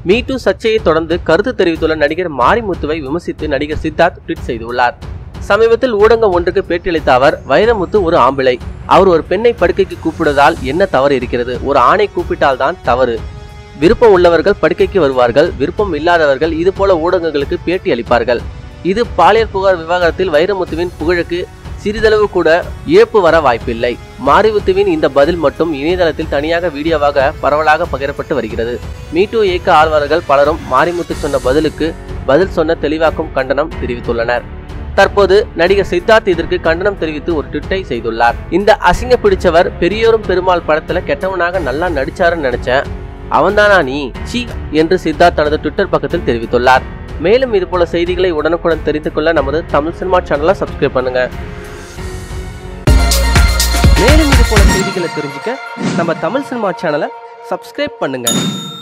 me two சர்ச்சையை தொடர்ந்து கருத்து தெரிவித்துள்ள நடிகர் மாரிமுத்துவை விமர்சித்து நடிகர் சித்தார்த் ட்வீட் செய்துள்ளார் சமீபத்தில் ஊடகம் ஒன்றுக்கு பேட்டியளித்த அவர் வைரமுத்து ஒரு ஆம்பிளை அவர் ஒரு பெண்ணை படுக்கைக்கு கூப்பிடுவதால் என்ன தவறு இருக்கிறது ஒரு ஆணை கூப்பிட்டால்தான் தவறு விருப்பம் உள்ளவர்கள் படுக்கைக்கு வருவார்கள் விருப்பம் இல்லாதவர்கள் இது போல ஊடகங்களுக்கு பேட்டி அளிப்பார்கள் இது பாலியல் புகார் விவகாரத்தில் வைரமுத்துவின் புகழுக்கு சிறிதளவு கூட இழப்பு வர வாய்ப்பில்லை மாரிமுத்துவின் இந்த பதில் மட்டும் இணையதளத்தில் தனியாக வீடியோவாக பரவலாக பகிரப்பட்டு வருகிறது மீட்டு இயக்க ஆழ்வார்கள் பலரும் மாரிமுத்து சொன்ன பதிலுக்கு பதில் சொன்ன தெளிவாக்கும் கண்டனம் தெரிவித்துள்ளனர் தற்போது நடிகர் சித்தார்த் இதற்கு கண்டனம் தெரிவித்து ஒரு ட்விட்டை செய்துள்ளார் இந்த அசிங்க பிடிச்சவர் பெரியோரும் பெருமாள் படத்துல கெட்டவனாக நல்லா நடிச்சாருன்னு நினைச்சேன் அவன்தானா நீ சி என்று சித்தார்த் தனது ட்விட்டர் பக்கத்தில் தெரிவித்துள்ளார் மேலும் இது போல செய்திகளை உடனுக்குடன் தெரிந்து கொள்ள நமது தமிழ் சினிமா சேனலை சப்ஸ்கிரைப் பண்ணுங்க மேலும் இது போல செய்திகளை தெரிஞ்சுக்க நம்ம தமிழ் சினிமா சேனலை சப்ஸ்கிரைப் பண்ணுங்க